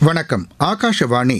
வணக்கம் ஆகாஷவாணி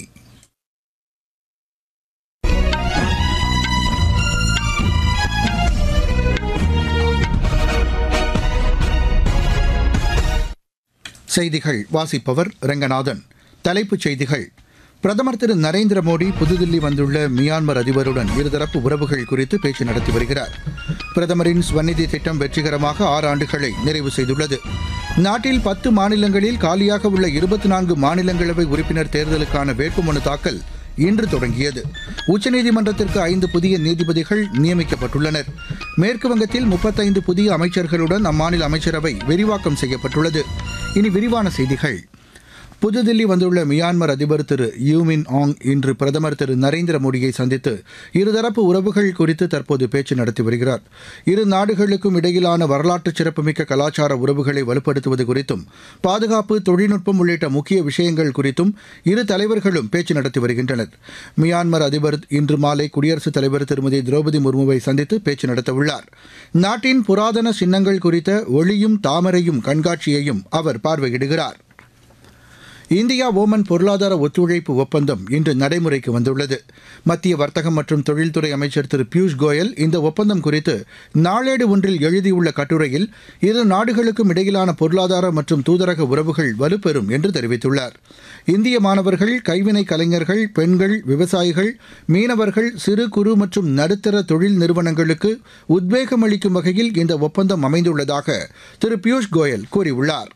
செய்திகள் வாசிப்பவர் ரெங்கநாதன் தலைப்புச் செய்திகள் பிரதமர் திரு நரேந்திர மோடி புதுதில்லி வந்துள்ள மியான்மர் அதிபருடன் இருதரப்பு உறவுகள் குறித்து பேச்சு நடத்தி வருகிறார் பிரதமரின் ஸ்வநிதி திட்டம் வெற்றிகரமாக ஆறு ஆண்டுகளை நிறைவு செய்துள்ளது நாட்டில் பத்து மாநிலங்களில் காலியாக உள்ள இருபத்தி நான்கு மாநிலங்களவை உறுப்பினர் தேர்தலுக்கான வேட்புமனு தாக்கல் இன்று தொடங்கியது உச்சநீதிமன்றத்திற்கு ஐந்து புதிய நீதிபதிகள் நியமிக்கப்பட்டுள்ளனர் மேற்கு வங்கத்தில் முப்பத்தைந்து புதிய அமைச்சர்களுடன் அம்மாநில அமைச்சரவை விரிவாக்கம் செய்யப்பட்டுள்ளது இனி விரிவான செய்திகள் புதுதில்லி வந்துள்ள மியான்மர் அதிபர் திரு யூமின் ஆங் இன்று பிரதமர் திரு நரேந்திர மோடியை சந்தித்து இருதரப்பு உறவுகள் குறித்து தற்போது பேச்சு நடத்தி வருகிறார் இரு நாடுகளுக்கும் இடையிலான வரலாற்று சிறப்புமிக்க கலாச்சார உறவுகளை வலுப்படுத்துவது குறித்தும் பாதுகாப்பு தொழில்நுட்பம் உள்ளிட்ட முக்கிய விஷயங்கள் குறித்தும் இரு தலைவர்களும் பேச்சு நடத்தி வருகின்றனர் மியான்மர் அதிபர் இன்று மாலை குடியரசுத் தலைவர் திருமதி திரௌபதி முர்முவை சந்தித்து பேச்சு நடத்தவுள்ளார் நாட்டின் புராதன சின்னங்கள் குறித்த ஒளியும் தாமரையும் கண்காட்சியையும் அவர் பார்வையிடுகிறார் இந்தியா ஓமன் பொருளாதார ஒத்துழைப்பு ஒப்பந்தம் இன்று நடைமுறைக்கு வந்துள்ளது மத்திய வர்த்தகம் மற்றும் தொழில்துறை அமைச்சர் திரு பியூஷ் கோயல் இந்த ஒப்பந்தம் குறித்து நாளேடு ஒன்றில் எழுதியுள்ள கட்டுரையில் இரு நாடுகளுக்கும் இடையிலான பொருளாதார மற்றும் தூதரக உறவுகள் வலுப்பெறும் என்று தெரிவித்துள்ளார் இந்திய மாணவர்கள் கைவினை கலைஞர்கள் பெண்கள் விவசாயிகள் மீனவர்கள் சிறு குறு மற்றும் நடுத்தர தொழில் நிறுவனங்களுக்கு உத்வேகம் அளிக்கும் வகையில் இந்த ஒப்பந்தம் அமைந்துள்ளதாக திரு பியூஷ் கோயல் கூறியுள்ளார்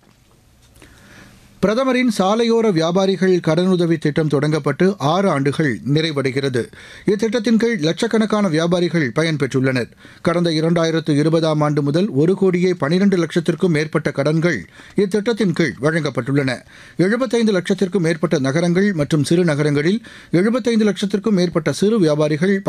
பிரதமரின் சாலையோர வியாபாரிகள் கடனுதவி திட்டம் தொடங்கப்பட்டு ஆறு ஆண்டுகள் நிறைவடைகிறது இத்திட்டத்தின் கீழ் லட்சக்கணக்கான வியாபாரிகள் பயன்பெற்றுள்ளனர் கடந்த இரண்டாயிரத்து இருபதாம் ஆண்டு முதல் ஒரு கோடியே பனிரெண்டு லட்சத்திற்கும் மேற்பட்ட கடன்கள் இத்திட்டத்தின் கீழ் வழங்கப்பட்டுள்ளன எழுபத்தைந்து லட்சத்திற்கும் மேற்பட்ட நகரங்கள் மற்றும் சிறு நகரங்களில் எழுபத்தைந்து லட்சத்திற்கும் மேற்பட்ட சிறு வியாபாரிகள்